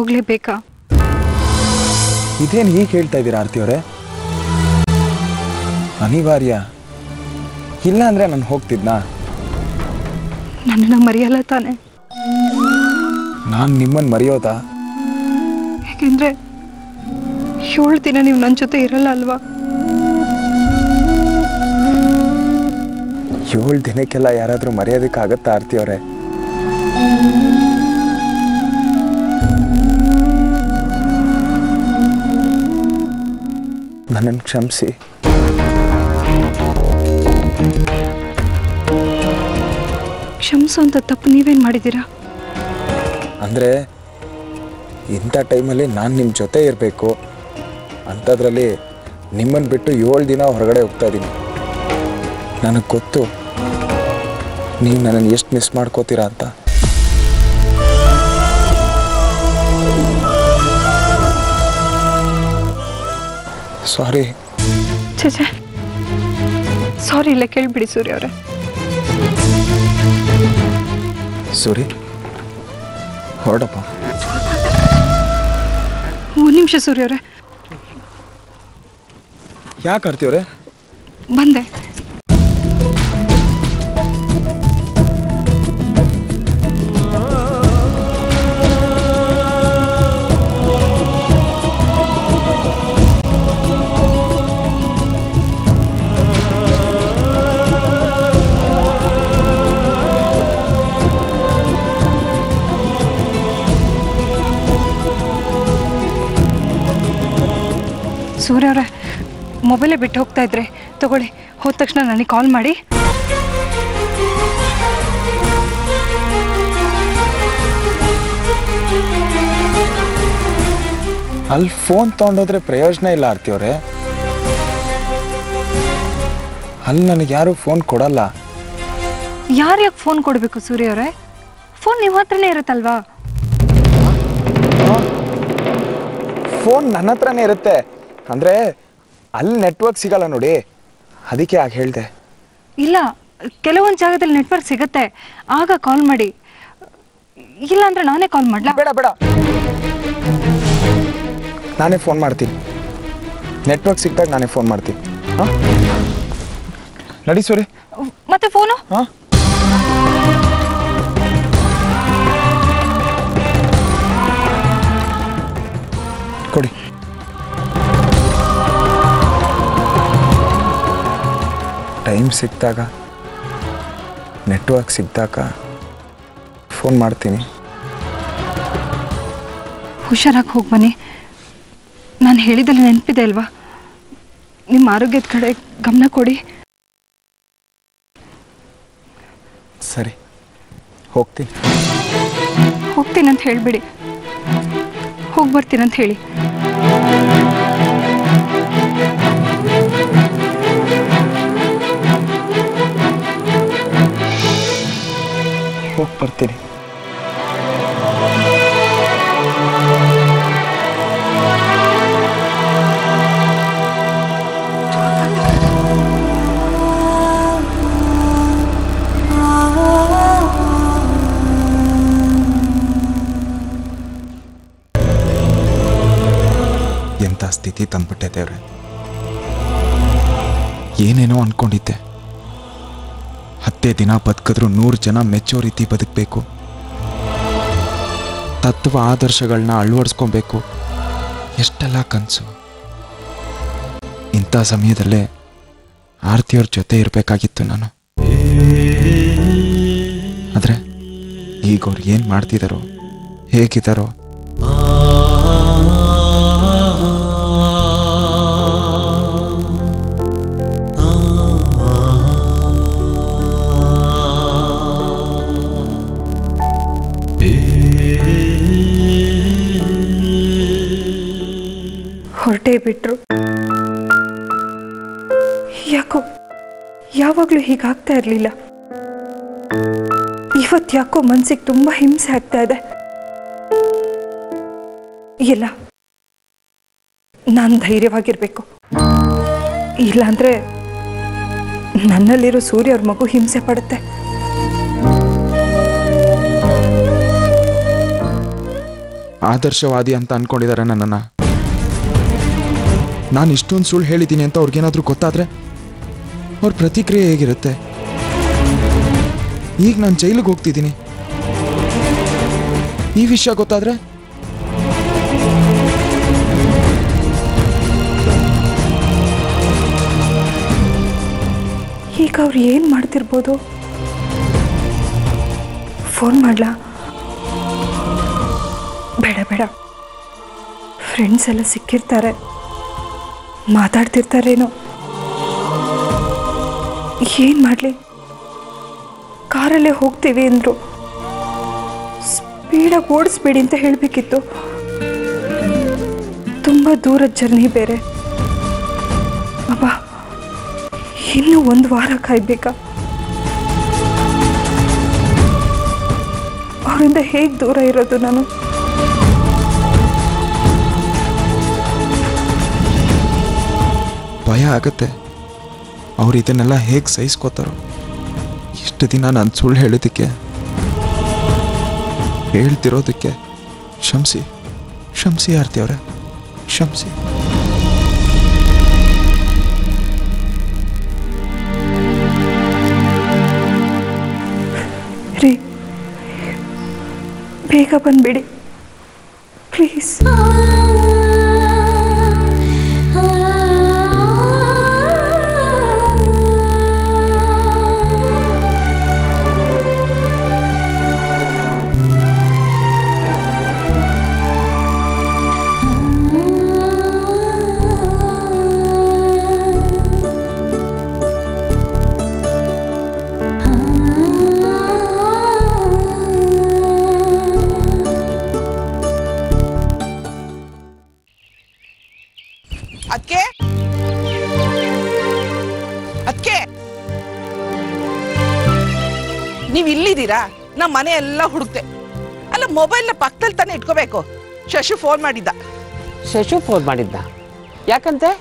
ಹೋಗ್ಲೇಬೇಕಾ ಇದೇನು ಹೀಗೆ ಹೇಳ್ತಾ ಇದ್ದೀರಾ ಆರ್ತಿ ಅವರೇ ಅನಿವಾರ್ಯ ಇಲ್ಲ ಅಂದರೆ ನಾನು ಹೋಗ್ತಿದ್ನಾ ನನ್ನನ್ನು ಮರೆಯಲ್ಲ ತಾನೆ ನಾನು ನಿಮ್ಮನ್ನು ಮರೆಯೋದಾ ಯಾಕೆಂದ್ರೆ ಏಳು ದಿನ ನೀವು ನನ್ನ ಜೊತೆ ಇರಲ್ಲ ಅಲ್ವಾ ಏಳು ದಿನಕ್ಕೆಲ್ಲ ಯಾರಾದರೂ ಮರೆಯೋದಕ್ಕಾಗತ್ತಾ ಆರ್ತಿ ಅವರೇ ನನ್ನನ್ನು ಕ್ಷಮಿಸಿ ಕ್ಷಮಿಸು ಅಂತ ತಪ್ಪು ನೀವೇನು ಮಾಡಿದ್ದೀರಾ ಅಂದರೆ ಇಂಥ ಟೈಮಲ್ಲಿ ನಾನು ನಿಮ್ಮ ಜೊತೆ ಇರಬೇಕು ಅಂಥದ್ರಲ್ಲಿ ನಿಮ್ಮನ್ನು ಬಿಟ್ಟು ಏಳು ದಿನ ಹೊರಗಡೆ ಹೋಗ್ತಾ ಇದ್ದೀನಿ ನನಗೆ ಗೊತ್ತು ನೀವು ನನ್ನನ್ನು ಎಷ್ಟು ಮಿಸ್ ಮಾಡ್ಕೋತೀರಾ ಅಂತ ಸಾರಿ ಛೇ ಛೇ ಸಾರಿ ಇಲ್ಲ ಕೇಳಿಬಿಡಿ ಸೂರ್ಯ ಅವರೇ ಸೂರಿ ಹೊರಡಪ್ಪ ಒಂದು ನಿಮಿಷ ಸೂರ್ಯ ಅವರೇ ಯಾಕೆ ಆರ್ತಿವ್ರೆ ಬಂದೆ ಸೂರ್ಯ ಅವರೇ ಮೊಬೈಲೇ ಬಿಟ್ಟು ಹೋಗ್ತಾ ಇದ್ರೆ ತಗೊಳ್ಳಿ ಹೋದ ತಕ್ಷಣ ನನಗೆ ಕಾಲ್ ಮಾಡಿ ಅಲ್ಲಿ ಫೋನ್ ತೊಗೊಂಡೋದ್ರೆ ಪ್ರಯೋಜನ ಇಲ್ಲ ಆರ್ತಿವ್ರೆ ಅಲ್ಲಿ ನನಗೆ ಯಾರು ಫೋನ್ ಕೊಡಲ್ಲ ಯಾರು ಯಾಕೆ ಫೋನ್ ಕೊಡಬೇಕು ಸೂರ್ಯ ಅವರೇ ಫೋನ್ ನಿಮ್ಮ ಹತ್ರನೇ ಇರುತ್ತಲ್ವಾ ಫೋನ್ ನನ್ನ ಹತ್ರನೇ ಇರುತ್ತೆ ಅಂದರೆ ಅಲ್ಲಿ ನೆಟ್ವರ್ಕ್ ಸಿಗಲ್ಲ ನೋಡಿ ಅದಕ್ಕೆ ಯಾಕೆ ಹೇಳಿದೆ ಇಲ್ಲ ಕೆಲವೊಂದು ಜಾಗದಲ್ಲಿ ನೆಟ್ವರ್ಕ್ ಸಿಗುತ್ತೆ ಆಗ ಕಾಲ್ ಮಾಡಿ ಇಲ್ಲ ಅಂದ್ರೆ ನಾನೇ ಕಾಲ್ ಮಾಡ್ಲಾ ಬೇಡ ಬೇಡ ನಾನೇ ಫೋನ್ ಮಾಡ್ತೀನಿ ನೆಟ್ವರ್ಕ್ ಸಿಕ್ಕಿದಾಗ ನಾನೇ ಫೋನ್ ಮಾಡ್ತೀನಿ ಹಾಂ ನಡಿ ಸೂರಿ ಮತ್ತೆ ಫೋನು ಹಾಂ ಕೊಡಿ ಟೈಮ್ ಸಿಕ್ಕಿದಾಗ ನೆಟ್ವರ್ಕ್ ಸಿಕ್ಕಿದಾಗ ಫೋನ್ ಮಾಡ್ತೀನಿ ಹುಷಾರಾಗಿ ಹೋಗಿ ಬನ್ನಿ ನಾನು ಹೇಳಿದಲ್ಲಿ ನೆನಪಿದೆ ಅಲ್ವಾ ನಿಮ್ಮ ಆರೋಗ್ಯದ ಕಡೆ ಗಮನ ಕೊಡಿ ಸರಿ ಹೋಗ್ತೀನಿ ಹೋಗ್ತೀನಿ ಅಂತ ಹೇಳಿಬಿಡಿ ಹೋಗಿ ಬರ್ತೀನಿ ಅಂತ ಹೇಳಿ ಹೋಗಿ ಬರ್ತೀನಿ ಎಂಥ ಸ್ಥಿತಿ ತಂದ್ಬಿಟ್ಟೆ ದೇವ್ರೆ ಏನೇನೋ ಅನ್ಕೊಂಡಿದ್ದೆ ಹತ್ತೇ ದಿನ ಬದುಕಿದ್ರು ನೂರು ಜನ ಮೆಚ್ಚೋ ರೀತಿ ಬದುಕಬೇಕು ತತ್ವ ಆದರ್ಶಗಳನ್ನ ಅಳವಡಿಸ್ಕೊಬೇಕು ಎಷ್ಟೆಲ್ಲ ಕನಸು ಇಂಥ ಸಮಯದಲ್ಲೇ ಆರತಿಯವ್ರ ಜೊತೆ ಇರಬೇಕಾಗಿತ್ತು ನಾನು ಆದರೆ ಈಗ ಅವ್ರು ಏನು ಮಾಡ್ತಿದ್ದಾರೋ ಹೇಗಿದ್ದಾರೋ ಹೊರಟೇ ಬಿಟ್ರು ಯಾಕೋ ಯಾವಾಗಲೂ ಹೀಗಾಗ್ತಾ ಇರಲಿಲ್ಲ ಇವತ್ತು ಯಾಕೋ ಮನ್ಸಿಗೆ ತುಂಬ ಹಿಂಸೆ ಆಗ್ತಾ ಇದೆ ಇಲ್ಲ ನಾನು ಧೈರ್ಯವಾಗಿರ್ಬೇಕು ಇಲ್ಲಾಂದ್ರೆ ನನ್ನಲ್ಲಿರೋ ಸೂರ್ಯ ಅವ್ರ ಮಗು ಹಿಂಸೆ ಪಡುತ್ತೆ ಆದರ್ಶವಾದಿ ಅಂತ ಅನ್ಕೊಂಡಿದ್ದಾರೆ ನನ್ನನ್ನು ನಾನು ಇಷ್ಟೊಂದು ಸುಳ್ಳು ಹೇಳಿದ್ದೀನಿ ಅಂತ ಅವ್ರಿಗೇನಾದ್ರೂ ಗೊತ್ತಾದ್ರೆ ಅವ್ರ ಪ್ರತಿಕ್ರಿಯೆ ಹೇಗಿರುತ್ತೆ ಈಗ ನಾನು ಜೈಲಿಗೆ ಹೋಗ್ತಿದ್ದೀನಿ ಈ ವಿಷಯ ಗೊತ್ತಾದ್ರೆ ಈಗ ಅವ್ರು ಏನು ಮಾಡ್ತಿರ್ಬೋದು ಫೋನ್ ಮಾಡ್ಲಾ ಬೇಡ ಬೇಡ ಫ್ರೆಂಡ್ಸ್ ಎಲ್ಲ ಸಿಕ್ಕಿರ್ತಾರೆ ಮಾತಾಡ್ತಿರ್ತಾರೇನೋ ಏನು ಮಾಡಲಿ ಕಾರಲ್ಲೇ ಹೋಗ್ತೀವಿ ಅಂದರು ಸ್ಪೀಡಾಗಿ ಓಡಿಸ್ಬೇಡಿ ಅಂತ ಹೇಳಬೇಕಿತ್ತು ತುಂಬ ದೂರದ ಜರ್ನಿ ಬೇರೆ ಅಬ್ಬಾ ಇನ್ನೂ ಒಂದು ವಾರ ಕಾಯ್ಬೇಕಾ ಅವರಿಂದ ಹೇಗೆ ದೂರ ಇರೋದು ನಾನು ಭಯ ಆಗತ್ತೆ ಅವ್ರು ಇದನ್ನೆಲ್ಲ ಹೇಗೆ ಸಹಿಸ್ಕೋತಾರೋ ಇಷ್ಟು ದಿನ ನಾನು ಸುಳ್ಳು ಹೇಳಿದ್ದಕ್ಕೆ ಹೇಳ್ತಿರೋದಕ್ಕೆ ಕ್ಷಮಿಸಿ ಕ್ಷಮಿಸಿ ಆರ್ತಿ ಅವರೇ ಕ್ಷಮಿಸಿ ರೀ ಬೇಗ ಬಂದ್ಬಿಡಿ ಪ್ಲೀಸ್ ಅದಕ್ಕೆ ಅದಕ್ಕೆ ನೀವು ಇಲ್ಲಿದ್ದೀರಾ ನಮ್ಮ ಮನೆ ಎಲ್ಲ ಹುಡುಕ್ತೆ ಅಲ್ಲ ಮೊಬೈಲ್ನ ಪಕ್ಕದಲ್ಲಿ ತಾನೇ ಇಟ್ಕೋಬೇಕು ಶಶು ಫೋನ್ ಮಾಡಿದ್ದ ಶಶು ಫೋನ್ ಮಾಡಿದ್ದ ಯಾಕಂತೆ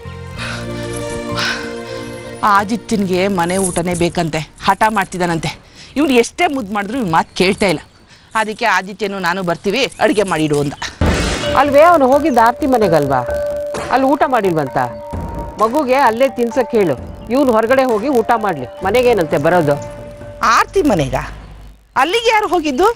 ಆದಿತ್ಯನ್ಗೆ ಮನೆ ಊಟನೇ ಬೇಕಂತೆ ಹಠ ಮಾಡ್ತಿದ್ದಾನಂತೆ ಇವ್ನು ಎಷ್ಟೇ ಮುದ್ದು ಮಾಡಿದ್ರು ಇವ್ನು ಮಾತು ಕೇಳ್ತಾ ಇಲ್ಲ ಅದಕ್ಕೆ ಆದಿತ್ಯನು ನಾನು ಬರ್ತೀವಿ ಅಡುಗೆ ಮಾಡಿಡು ಅಂದ ಅಲ್ವೇ ಅವನು ಹೋಗಿದ್ದ ಆರ್ತಿ ಮನೆಗಲ್ವಾ ಅಲ್ಲಿ ಊಟ ಮಾಡಿಲ್ವಂತ ಮಗುಗೆ ಅಲ್ಲೇ ತಿನ್ಸಕ್ ಹೇಳು ಇವನು ಹೊರಗಡೆ ಹೋಗಿ ಊಟ ಮಾಡ್ಲಿ ಮನೆಗೇನಂತೆ ಬರೋದು ಆರ್ತಿ ಮನೆಗ ಅಲ್ಲಿಗೆ ಯಾರು ಹೋಗಿದ್ದು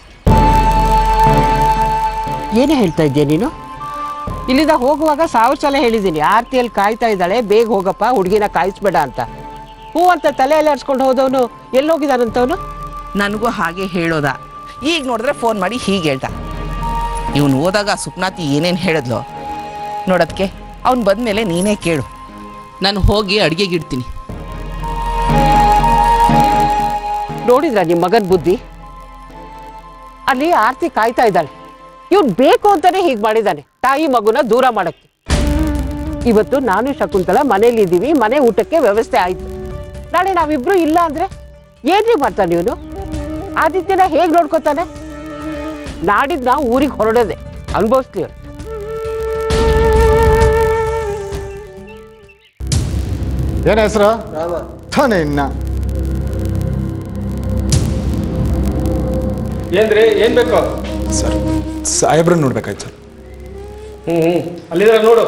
ಏನೇ ಹೇಳ್ತಾ ಇದ್ದೆ ನೀನು ಇಲ್ಲಿಂದ ಹೋಗುವಾಗ ಸಾವಿರ ಸಲ ಹೇಳಿದ್ದೀನಿ ಆರ್ತಿಯಲ್ಲಿ ಕಾಯ್ತಾ ಇದ್ದಾಳೆ ಬೇಗ ಹೋಗಪ್ಪ ಹುಡುಗಿನ ಕಾಯಿಸ್ಬೇಡ ಅಂತ ಹೂ ಅಂತ ತಲೆಯಲ್ಲಿ ಆಡ್ಸ್ಕೊಂಡು ಹೋದವನು ಎಲ್ಲಿ ಹೋಗಿದಾನಂತವನು ನನಗೂ ಹಾಗೆ ಹೇಳೋದ ಈಗ ನೋಡಿದ್ರೆ ಫೋನ್ ಮಾಡಿ ಹೀಗೆ ಹೇಳ್ದ ಇವನು ಹೋದಾಗ ಸುಪ್ನಾತಿ ಏನೇನು ಹೇಳಿದ್ಲು ನೋಡೋದಕ್ಕೆ ಅವ್ನು ಬಂದಮೇಲೆ ನೀನೇ ಕೇಳು ನಾನು ಹೋಗಿ ಅಡುಗೆಗೆ ಇಡ್ತೀನಿ ನೋಡಿದ್ರ ನಿಮ್ಮ ಮಗನ ಬುದ್ಧಿ ಅಲ್ಲಿ ಆರ್ತಿ ಕಾಯ್ತಾ ಇದ್ದಾಳೆ ಇವ್ನು ಬೇಕು ಅಂತಾನೆ ಹೀಗೆ ಮಾಡಿದ್ದಾನೆ ತಾಯಿ ಮಗುನ ದೂರ ಮಾಡಕ್ಕೆ ಇವತ್ತು ನಾನು ಶಕುಂತಲ ಮನೇಲಿ ಇದ್ದೀವಿ ಮನೆ ಊಟಕ್ಕೆ ವ್ಯವಸ್ಥೆ ಆಯ್ತು ನಾಳೆ ನಾವಿಬ್ರು ಇಲ್ಲ ಅಂದ್ರೆ ಏನ್ರಿ ಮಾಡ್ತಾನೆ ಇವನು ಆದಿತ್ಯನ ಹೇಗ್ ನೋಡ್ಕೋತಾನೆ ನಾಡಿದ್ ನಾವು ಊರಿಗೆ ಹೊರಡೋದೆ ಅನುಭವಿಸ್ತೀವಿ ಏನ ಹೆಸರು ತಾನೇ ಇನ್ನ ಏನ್ರಿ ಏನ್ ಬೇಕು ಸರ್ ಸಾಹೇಬ್ರನ್ನ ನೋಡ್ಬೇಕಾಯ್ತು ಸರ್ ಹ್ಮ್ ಹ್ಮ್ ಅಲ್ಲಿದ್ರೆ ನೋಡು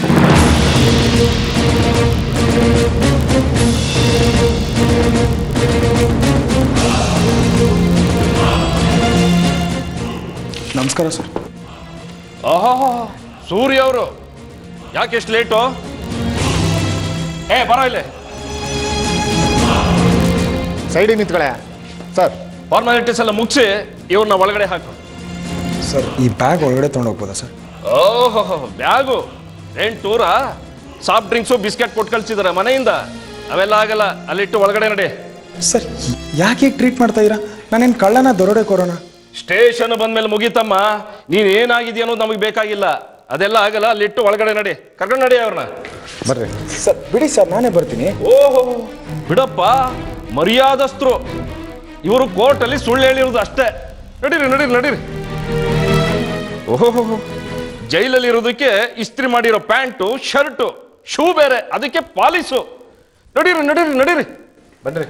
ನಮಸ್ಕಾರ ಸರ್ ಆಹಾ ಸೂರ್ಯ ಅವರು ಯಾಕೆ ಎಷ್ಟು ಲೇಟು ಏ ಬರೋ ಇಲ್ಲಿ ಸೈಡಿಗೆ ನಿಂತ್ಕೊಳೆ ಸರ್ ಫಾರ್ಮಾಲಿಟೀಸ್ ಎಲ್ಲ ಮುಗಿಸಿ ಇವ್ರನ್ನ ಒಳಗಡೆ ಹಾಕು ಸರ್ ಈ ಬ್ಯಾಗ್ ಒಳಗಡೆ ತೊಗೊಂಡೋಗ್ಬೋದಾ ಸರ್ ಓಹೋ ಬ್ಯಾಗು ಏನ್ ಟೂರಾ ಸಾಫ್ಟ್ ಡ್ರಿಂಕ್ಸು ಬಿಸ್ಕೆಟ್ ಕೊಟ್ಟು ಕಳ್ಸಿದಾರೆ ಮನೆಯಿಂದ ಅವೆಲ್ಲ ಆಗಲ್ಲ ಅಲ್ಲಿಟ್ಟು ಒಳಗಡೆ ನಡಿ ಸರ್ ಯಾಕೆ ಟ್ರೀಟ್ ಮಾಡ್ತಾ ಇದ್ದೀರಾ ನಾನೇನು ಕಳ್ಳನ ದೊರಡೆ ಕೊರೋಣ ಸ್ಟೇಷನ್ ಬಂದ್ಮೇಲೆ ಮುಗೀತಮ್ಮ ನೀನ್ ಏನಾಗಿದೆಯಾ ಅನ್ನೋದು ನಮಗೆ ಬೇಕಾಗಿಲ್ಲ ಅದೆಲ್ಲ ಆಗಲ್ಲ ಅಲ್ಲಿಟ್ಟು ಒಳಗಡೆ ನಡಿ ಕರ್ಕೊಂಡು ನಡಿ ಅವ್ರನ್ನ ಬರ್ರಿ ಸರ್ ಬಿಡಿ ಸರ್ ನಾನೇ ಬರ್ತೀನಿ ಓಹೋ ಬಿಡಪ್ಪ ಮರ್ಯಾದಸ್ತರು ಇವರು ಕೋರ್ಟಲ್ಲಿ ಸುಳ್ಳು ಹೇಳಿರೋದು ಅಷ್ಟೇ ನಡೀರಿ ನಡೀರಿ ನಡೀರಿ ಓಹೋ ಜೈಲಲ್ಲಿ ಇರೋದಕ್ಕೆ ಇಸ್ತ್ರಿ ಮಾಡಿರೋ ಪ್ಯಾಂಟು ಶರ್ಟು ಶೂ ಬೇರೆ ಅದಕ್ಕೆ ಪಾಲಿಸು ನಡೀರಿ ನಡೀರಿ ನಡೀರಿ ಬನ್ರಿ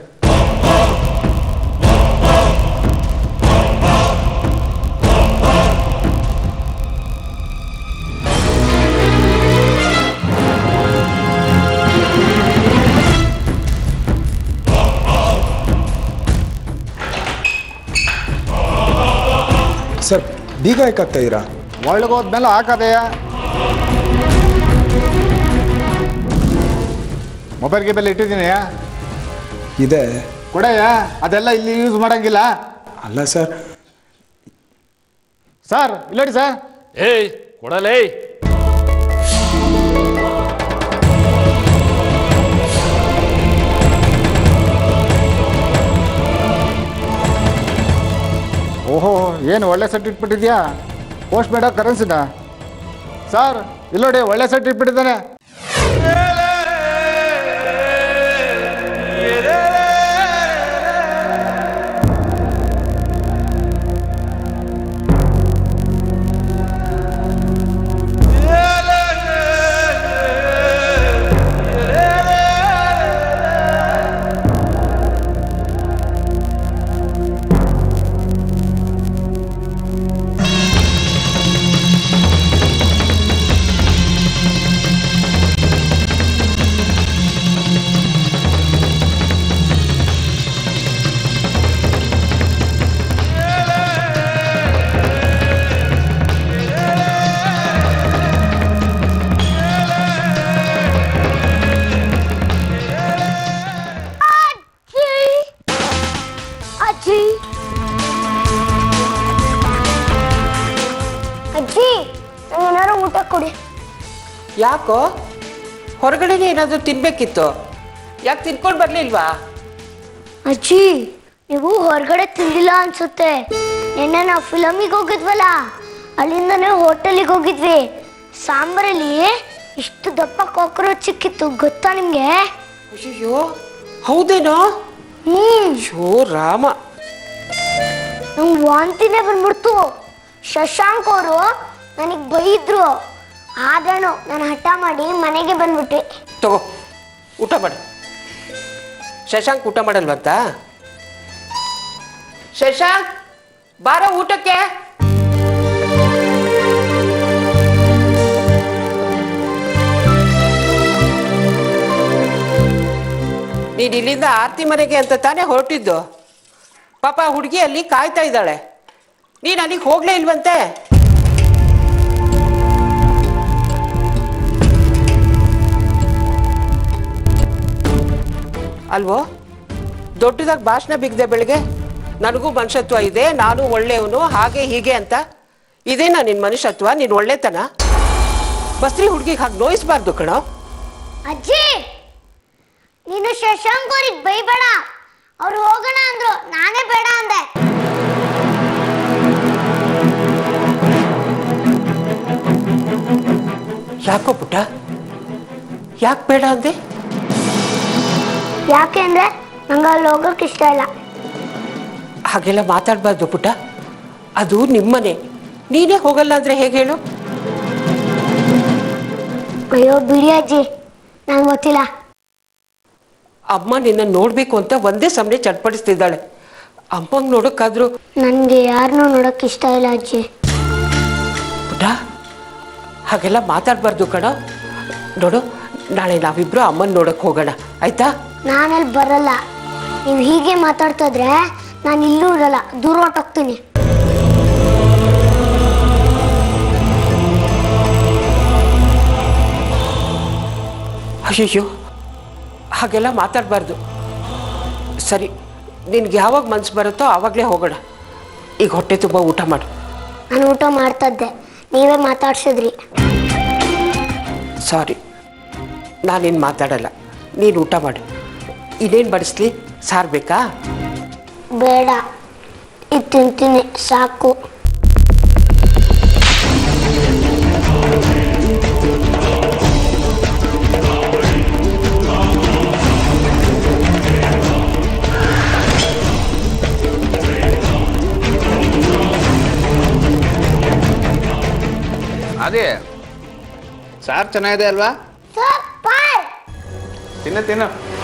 ಬೀಗ ಯಾಕಾಗ್ತಾ ಇದ್ದೀರಾ ಒಳಗೋದ್ಮೇಲೆ ಹಾಕದೆಯ ಮೊಬೈಲ್ ಗಿಬೈಲ್ ಇಟ್ಟಿದ್ದೀನಿ ಇದೆ ಕೊಡೆಯ ಅದೆಲ್ಲ ಇಲ್ಲಿ ಯೂಸ್ ಮಾಡಂಗಿಲ್ಲ ಅಲ್ಲ ಸರ್ ಸರ್ ಇಲ್ಲ ನೋಡಿ ಸರ್ ಏಯ್ ಕೊಡಲೇ ಓಹೋ ಏನು ಒಳ್ಳೆ ಸೆಟ್ ಇಟ್ಬಿಟ್ಟಿದ್ಯಾ ಪೋಸ್ಟ್ ಬೇಡ ಕರೆನ್ಸಿನ ಸರ್ ಇಲ್ಲ ನೋಡಿ ಒಳ್ಳೆ ಸೆಟ್ ಇಟ್ಬಿಟ್ಟಿದ್ದಾನೆ ಅಜ್ಜಿ ಅಜ್ಜಿ ಏನಾರು ಊಟ ಕೊಡಿ ಯಾಕೋ ಹೊರಗಡೆನೆ ಏನಾದರೂ ತಿನ್ಬೇಕಿತ್ತು ಯಾಕೆ ತಿನ್ಕೊಂಡು ಬರ್ಲಿಲ್ವಾ ಅಜ್ಜಿ ನೀವು ಹೊರಗಡೆ ತಿಂದಿಲ್ಲ ಅನ್ಸುತ್ತೆ ನಿನ್ನೆ ನಾವು ಫಿಲಮಿಗೆ ಹೋಗಿದ್ವಲ್ಲ ಅಲ್ಲಿಂದನೇ ಹೋಟೆಲಿಗೆ ಹೋಗಿದ್ವಿ ಸಾಂಬಾರಲ್ಲಿ ಇಷ್ಟು ದಪ್ಪ ಕಾಕ್ರೋಚ್ ಸಿಕ್ಕಿತ್ತು ಗೊತ್ತಾ ನಿಮ್ಗೆ ಅಯ್ಯೋ ಹೌದೇನೋ ಹ್ಮ್ ಶೋ ರಾಮ ನಂಗೆ ವಾಂತಿನೇ ಬಂದ್ಬಿಡ್ತು ಶಶಾಂಕ್ ಅವರು ನನಗೆ ಬೈದ್ರು ಆದ್ರೂ ನಾನು ಹಠ ಮಾಡಿ ಮನೆಗೆ ಬಂದ್ಬಿಟ್ಟೆ ತಗೋ ಊಟ ಮಾಡು ಶಶಾಂಕ್ ಊಟ ಮಾಡಲ್ವಂತ ಶಶಾಂಕ್ ಬಾರ ಊಟಕ್ಕೆ ನೀನು ಇಲ್ಲಿಂದ ಆರ್ತಿ ಮನೆಗೆ ಅಂತ ತಾನೇ ಹೊರಟಿದ್ದು ಪಾಪ ಹುಡುಗಿ ಅಲ್ಲಿ ಕಾಯ್ತಾ ಇದ್ದಾಳೆ ನೀನು ಅಲ್ಲಿಗೆ ಹೋಗ್ಲೇ ಇಲ್ವಂತೆ ಅಲ್ವೋ ದೊಡ್ಡದಾಗಿ ಭಾಷಣ ಬಿಗ್ದೆ ಬೆಳಿಗ್ಗೆ ನನಗೂ ಮನುಷ್ಯತ್ವ ಇದೆ ನಾನು ಒಳ್ಳೆಯವನು ಹಾಗೆ ಹೀಗೆ ಅಂತ ಇದೇನಾ ನಿನ್ನ ಮನುಷ್ಯತ್ವ ನೀನು ಒಳ್ಳೆತನ ಬಸ್ರಿ ಹುಡುಗಿಗೆ ಹಾಗೆ ನೋಯಿಸ್ಬಾರ್ದು ಕಣೋ ಅಜ್ಜಿ ನೀನು ಶಶಾಂಕ್ ಅವ್ರಿಗೆ ಬೈಬೇಡ ಅವ್ರು ಹೋಗೋಣ ಅಂದ್ರು ನಾನೇ ಬೇಡ ಅಂದೆ ಯಾಕೋ ಪುಟ್ಟ ಯಾಕೆ ಬೇಡ ಅಂದೆ ಯಾಕೆ ಅಂದ್ರೆ ನಂಗೆ ಅಲ್ಲಿ ಹೋಗೋಕೆ ಇಷ್ಟ ಇಲ್ಲ ಹಾಗೆಲ್ಲ ಮಾತಾಡಬಾರ್ದು ಪುಟ್ಟ ಅದು ನಿಮ್ಮನೆ ನೀನೇ ಹೋಗಲ್ಲ ಅಂದ್ರೆ ಹೇಗೆ ಹೇಳು ಅಯ್ಯೋ ಬಿಡಿ ಅಜ್ಜಿ ನಂಗೆ ಗೊತ್ತಿಲ್ಲ ಅಮ್ಮ ನಿನ್ನ ನೋಡ್ಬೇಕು ಅಂತ ಒಂದೇ ಸಮನೆ ಚಟ್ಪಡಿಸ್ತಿದ್ದಾಳೆ ಅಮ್ಮಂಗೆ ನೋಡೋಕ್ಕಾದ್ರೂ ನನಗೆ ಯಾರನ್ನೂ ನೋಡೋಕೆ ಇಷ್ಟ ಇಲ್ಲ ಅಜ್ಜಿ ಪುಟ್ಟ ಹಾಗೆಲ್ಲ ಮಾತಾಡಬಾರ್ದು ಕಣ ನೋಡು ನಾಳೆ ನಾವಿಬ್ರು ಅಮ್ಮನ ನೋಡಕ್ ಹೋಗೋಣ ಆಯ್ತಾ ನಾನಲ್ಲಿ ಬರಲ್ಲ ನೀವು ಹೀಗೆ ಮಾತಾಡ್ತಾ ಇದ್ರೆ ನಾನು ಇಲ್ಲೂ ಇರಲ್ಲ ದೂರ ಹೊರ್ಟೋಗ್ತೀನಿ ಅಯ್ಯಯ್ಯೋ ಹಾಗೆಲ್ಲ ಮಾತಾಡಬಾರ್ದು ಸರಿ ನಿನ್ಗೆ ಯಾವಾಗ ಮನ್ಸು ಬರುತ್ತೋ ಆವಾಗಲೇ ಹೋಗೋಣ ಈಗ ಹೊಟ್ಟೆ ತುಂಬ ಊಟ ಮಾಡು ನಾನು ಊಟ ಮಾಡ್ತಾ ಇದ್ದೆ ನೀವೇ ಮಾತಾಡ್ಸಿದ್ರಿ ಸಾರಿ ನಾನೇನು ಮಾತಾಡಲ್ಲ ನೀನು ಊಟ ಮಾಡು ಇನ್ನೇನು ಬಡಿಸ್ಲಿ ಸಾರು ಬೇಕಾ ಬೇಡ ಇದು ತಿಂತೀನಿ ಸಾಕು ಅದೇ ಸಾರು ಚೆನ್ನಾಗಿದೆ ಅಲ್ವಾ ಸೂಪರ್ ತಿನ್ನು ತಿನ್ನು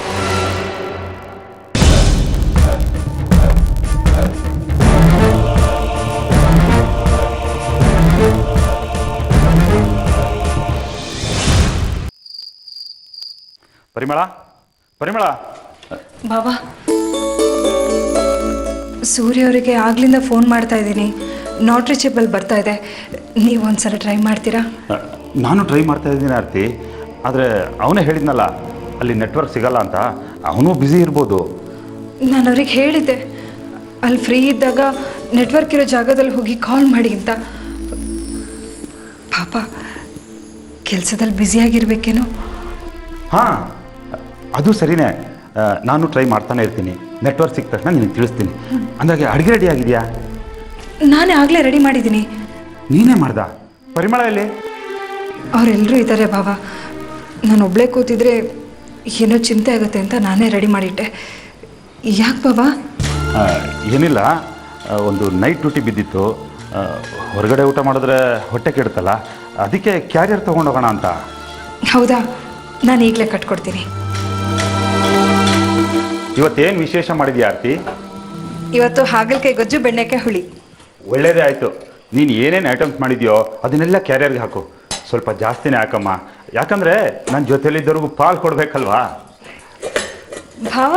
ಪರಿಮಳ ಪರಿಮಳ ಬಾಬಾ ಸೂರ್ಯ ಅವರಿಗೆ ಆಗ್ಲಿಂದ ಫೋನ್ ಮಾಡ್ತಾ ಇದ್ದೀನಿ ನಾಟ್ ರೀಚೇಬಲ್ ಬರ್ತಾ ಇದೆ ನೀವು ಒಂದ್ಸಲ ಟ್ರೈ ಮಾಡ್ತೀರಾ ಅ, ನಾನು ಟ್ರೈ ಮಾಡ್ತಾ ಇದ್ದೀನಿ ಆರ್ತಿ ಆದರೆ ಅವನೇ ಹೇಳಿದ್ನಲ್ಲ ಅಲ್ಲಿ ನೆಟ್ವರ್ಕ್ ಸಿಗಲ್ಲ ಅಂತ ಅವನು ಬ್ಯುಸಿ ಇರ್ಬೋದು ನಾನು ಅವ್ರಿಗೆ ಹೇಳಿದ್ದೆ ಅಲ್ಲಿ ಫ್ರೀ ಇದ್ದಾಗ ನೆಟ್ವರ್ಕ್ ಇರೋ ಜಾಗದಲ್ಲಿ ಹೋಗಿ ಕಾಲ್ ಮಾಡಿ ಅಂತ ಪಾಪ ಕೆಲಸದಲ್ಲಿ ಬ್ಯುಸಿಯಾಗಿರ್ಬೇಕೇನೋ ಹಾಂ ಅದು ಸರಿನೇ ಆ, ನಾನು ಟ್ರೈ ಮಾಡ್ತಾನೆ ಇರ್ತೀನಿ ನೆಟ್ವರ್ಕ್ ಸಿಕ್ಕ ತಕ್ಷಣ ನಿನಗೆ ತಿಳಿಸ್ತೀನಿ ಅಂದಾಗೆ ಅಡುಗೆ ರೆಡಿ ಆಗಿದೆಯಾ ನಾನೇ ಆಗಲೇ ರೆಡಿ ಮಾಡಿದ್ದೀನಿ ನೀನೇ ಮಾಡ್ದ ಪರಿಮಳ ಎಲ್ಲಿ ಅವರೆಲ್ಲರೂ ಇದ್ದಾರೆ ಬಾವ ನಾನು ಒಬ್ಳೇ ಕೂತಿದ್ರೆ ಏನೋ ಚಿಂತೆ ಆಗುತ್ತೆ ಅಂತ ನಾನೇ ರೆಡಿ ಮಾಡಿಟ್ಟೆ ಯಾಕೆ ಬಾಬಾ ಆ, ಏನಿಲ್ಲ ಆ, ಒಂದು ನೈಟ್ ಡ್ಯೂಟಿ ಬಿದ್ದಿತ್ತು ಆ, ಹೊರಗಡೆ ಊಟ ಮಾಡಿದ್ರೆ ಹೊಟ್ಟೆ ಕೆಡುತ್ತಲ್ಲ ಅದಕ್ಕೆ ಕ್ಯಾರಿಯರ್ ತೊಗೊಂಡೋಗೋಣ ಅಂತ ಹೌದಾ ನಾನು ಈಗಲೇ ಕಟ್ಕೊಡ್ತೀನಿ ಇವತ್ತೇನು ವಿಶೇಷ ಮಾಡಿದ್ಯಾ ಆರ್ತಿ ಇವತ್ತು ಹಾಗಲಕಾಯಿ ಗೊಜ್ಜು ಬೆಣ್ಣೆಕಾಯಿ ಹುಳಿ ಒಳ್ಳೇದೇ ಆಯಿತು ನೀನು ಏನೇನು ಐಟಮ್ಸ್ ಮಾಡಿದ್ಯೋ ಅದನ್ನೆಲ್ಲ ಕ್ಯಾರಿಯರ್ಗೆ ಹಾಕು ಸ್ವಲ್ಪ ಜಾಸ್ತಿನೇ ಹಾಕಮ್ಮ ಯಾಕಂದರೆ ನನ್ನ ಜೊತೆಲಿದ್ದವ್ರಿಗೂ ಪಾಲ್ ಕೊಡಬೇಕಲ್ವಾ ಭಾವ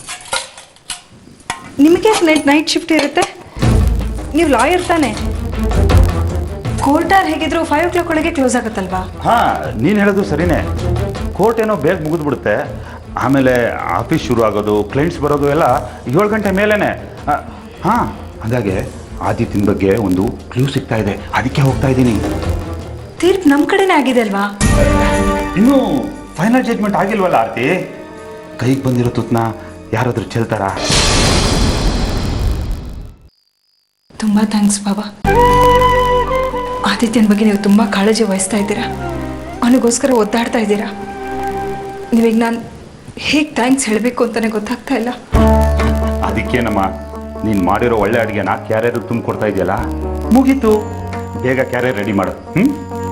ನಿಮಗೆ ನೈಟ್ ನೈಟ್ ಶಿಫ್ಟ್ ಇರುತ್ತೆ ನೀವು ಲಾಯರ್ ತಾನೆ ಕೋರ್ಟಾರ್ ಹೇಗಿದ್ರು ಫೈವ್ ಓ ಕ್ಲಾಕ್ ಒಳಗೆ ಕ್ಲೋಸ್ ಆಗುತ್ತಲ್ವಾ ಹಾಂ ನೀನು ಹೇಳೋದು ಸರಿನೇ ಕೋರ್ಟ್ ಏನೋ ಬೇಗ ಮುಗಿದ್ಬಿಡುತ್ತೆ ಆಮೇಲೆ ಆಫೀಸ್ ಶುರು ಆಗೋದು ಕ್ಲೈಂಟ್ಸ್ ಬರೋದು ಎಲ್ಲ ಏಳು ಗಂಟೆ ಮೇಲೇ ಹಾಂ ಹಾಗಾಗಿ ಆದಿತ್ಯನ ಬಗ್ಗೆ ಒಂದು ಕ್ಲೂ ಸಿಗ್ತಾ ಇದೆ ಅದಕ್ಕೆ ಹೋಗ್ತಾ ಇದ್ದೀನಿ ತೀರ್ಪು ನಮ್ಮ ಕಡೆನೇ ಆಗಿದೆ ಅಲ್ವಾ ಇನ್ನೂ ಫೈನಲ್ ಜಡ್ಜ್ಮೆಂಟ್ ಆಗಿಲ್ವಲ್ಲ ಆರ್ತಿ ಕೈಗೆ ಬಂದಿರೋ ತುತ್ನ ಯಾರಾದರೂ ಚೆಲ್ತಾರಾ ತುಂಬ ಥ್ಯಾಂಕ್ಸ್ ಬಾಬಾ ಆದಿತ್ಯನ ಬಗ್ಗೆ ನೀವು ತುಂಬ ಕಾಳಜಿ ವಹಿಸ್ತಾ ಇದ್ದೀರಾ ಅವನಿಗೋಸ್ಕರ ಒದ್ದಾಡ್ತಾ ಇದ್ದೀರಾ ನೀವೀಗ ನಾನು ಹೇಗೆ ಥ್ಯಾಂಕ್ಸ್ ಹೇಳಬೇಕು ಅಂತಲೇ ಗೊತ್ತಾಗ್ತಾ ಇಲ್ಲ ಅದಕ್ಕೇನಮ್ಮ ನೀನು ಮಾಡಿರೋ ಒಳ್ಳೆ ಅಡುಗೆನ ಕ್ಯಾರಿಯರ್ ತುಂಬ ಕೊಡ್ತಾ ಇದೆಯಲ್ಲ ಮುಗೀತು ಬೇಗ ಕ್ಯಾರಿಯರ್ ರೆಡಿ ಮಾಡು ಹ್ಞೂ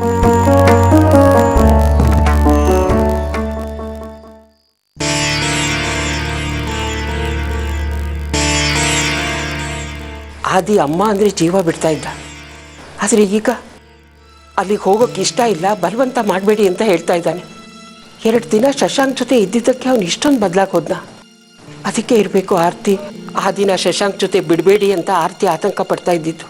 ಆದಿ ಅಮ್ಮ ಅಂದರೆ ಜೀವ ಬಿಡ್ತಾ ಇದ್ದ ಆದರೆ ಈಗ ಅಲ್ಲಿಗೆ ಹೋಗೋಕೆ ಇಷ್ಟ ಇಲ್ಲ ಬಲವಂತ ಮಾಡಬೇಡಿ ಅಂತ ಹೇಳ್ತಾ ಇದ್ದಾನೆ ಎರಡು ದಿನ ಶಶಾಂಕ್ ಜೊತೆ ಇದ್ದಿದ್ದಕ್ಕೆ ಅವನು ಇಷ್ಟೊಂದು ಬದಲಾಗಿ ಹೋದ್ನ ಅದಕ್ಕೆ ಇರಬೇಕು ಆರ್ತಿ ಆ ದಿನ ಶಶಾಂಕ್ ಜೊತೆ ಬಿಡಬೇಡಿ ಅಂತ ಆರ್ತಿ ಆತಂಕ ಪಡ್ತಾ ಇದ್ದಿದ್ದು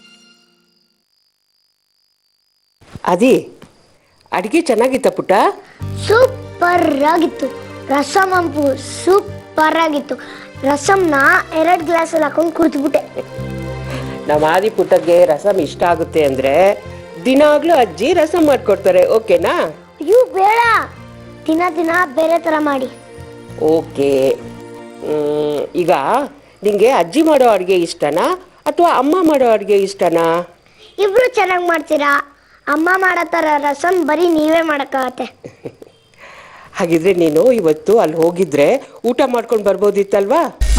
ಆದಿ ಅಡುಗೆ ಚೆನ್ನಾಗಿತ್ತ ಪುಟ್ಟ ಸೂಪರ್ ಆಗಿತ್ತು ರಸಂ ಅಂಪು ಸೂಪರ್ ಆಗಿತ್ತು ರಸಂನ ಎರಡು ಗ್ಲಾಸಲ್ಲಿ ಹಾಕೊಂಡು ಕುಡಿದ್ಬಿಟ್ಟೆ ನಮ್ಮ ಆದಿ ಪುಟ್ಟಗೆ ರಸಮ್ ಇಷ್ಟ ಆಗುತ್ತೆ ಅಂದರೆ ದಿನಾಗ್ಲೂ ಅಜ್ಜಿ ರಸಮ್ ಮಾಡ್ಕೊಡ್ತಾರೆ ಓಕೆನಾ ಅಯ್ಯೋ ಬೇಡ ದಿನ ದಿನ ಬೇರೆ ಥರ ಮಾಡಿ ಓಕೆ ಮ್, ಈಗ ನಿಂಗೆ ಅಜ್ಜಿ ಮಾಡೋ ಅಡುಗೆ ಇಷ್ಟನಾ ಅಥವಾ ಅಮ್ಮ ಮಾಡೋ ಅಡುಗೆ ಇಷ್ಟನಾ ಇಬ್ರು ಚೆನ್ನಾಗಿ ಮಾಡ್ತೀರಾ ಅಮ್ಮ ಮಾಡೋ ಥರ ರಸಂ ಬರೀ ನೀವೇ ಮಾಡೋಕ್ಕಾಗತ್ತೆ ಹಾಗಿದ್ರೆ ನೀನು ಇವತ್ತು ಅಲ್ಲಿ ಹೋಗಿದ್ರೆ ಊಟ ಮಾಡ್ಕೊಂಡು ಬರ್ಬೋದಿತ್ತಲ್ವಾ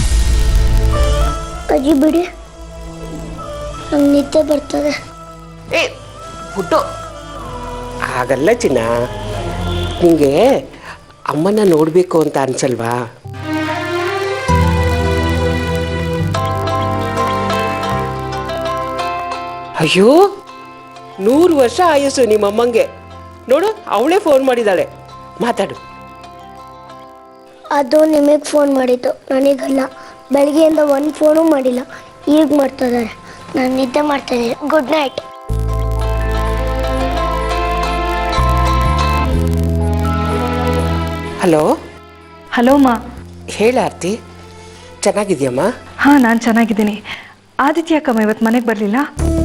ಅಜ್ಜಿ ಬಿಡಿ ನಂಗೆ ನಿದ್ದೆ ಬರ್ತದೆ ಏ ಹುಟ್ಟು ಹಾಗಲ್ಲ ಚಿನ್ನ ನಿಂಗೆ ಅಮ್ಮನ ನೋಡಬೇಕು ಅಂತ ಅನ್ಸಲ್ವಾ ಅಯ್ಯೋ ನೂರು ವರ್ಷ ಆಯಸ್ಸು ನಿಮ್ಮಮ್ಮಂಗೆ ನೋಡು ಅವಳೇ ಫೋನ್ ಮಾಡಿದ್ದಾಳೆ ಮಾತಾಡು ಅದು ನಿಮಗೆ ಫೋನ್ ಮಾಡಿದ್ದು ನನಗಲ್ಲ ಬೆಳಗ್ಗೆಯಿಂದ ಒಂದು ಫೋನು ಮಾಡಿಲ್ಲ ಈಗ ಮಾಡ್ತಾ ಇದ್ದಾರೆ ನಾನು ನಿದ್ದೆ ಮಾಡ್ತಾ ಇದ್ದೀನಿ ಗುಡ್ ನೈಟ್ ಹಲೋ ಹಲೋ ಮಾ ಹೇಳ ಆರ್ತಿ ಚೆನ್ನಾಗಿದ್ಯಮ್ಮ ಹಾಂ ನಾನು ಚೆನ್ನಾಗಿದ್ದೀನಿ ಆದಿತ್ಯ ಅಕ್ಕಮ್ಮ ಇವತ್ತು ಮನೆಗೆ ಬರಲಿಲ್ಲ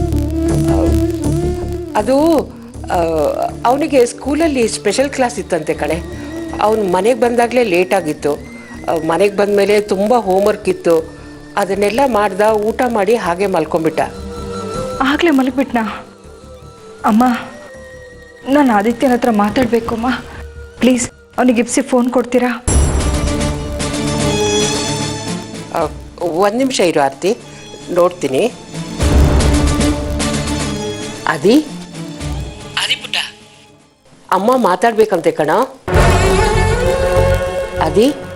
ಅದು ಅವನಿಗೆ ಸ್ಕೂಲಲ್ಲಿ ಸ್ಪೆಷಲ್ ಕ್ಲಾಸ್ ಇತ್ತಂತೆ ಕಣೆ ಅವನು ಮನೆಗೆ ಬಂದಾಗಲೇ ಲೇಟ್ ಆಗಿತ್ತು ಮನೆಗೆ ಬಂದಮೇಲೆ ತುಂಬ ಹೋಮ್ವರ್ಕ್ ಇತ್ತು ಅದನ್ನೆಲ್ಲ ಮಾಡ್ದ ಊಟ ಮಾಡಿ ಹಾಗೆ ಮಲ್ಕೊಂಬಿಟ್ಟ ಆಗಲೇ ಮಲಗಿಬಿಟ್ನಾ ಅಮ್ಮ ನಾನು ಆದಿತ್ಯನ ಹತ್ರ ಮಾತಾಡಬೇಕು ಅಮ್ಮ ಪ್ಲೀಸ್ ಅವನಿಗೆ ಇಪ್ಸಿ ಫೋನ್ ಕೊಡ್ತೀರಾ ಒಂದು ನಿಮಿಷ ಇರು ಆರ್ತಿ ನೋಡ್ತೀನಿ ಅದಿ ಅದಿ ಪುಟ್ಟ ಅಮ್ಮ ಮಾತಾಡ್ಬೇಕಂತೆ ಕಣ ಅದಿ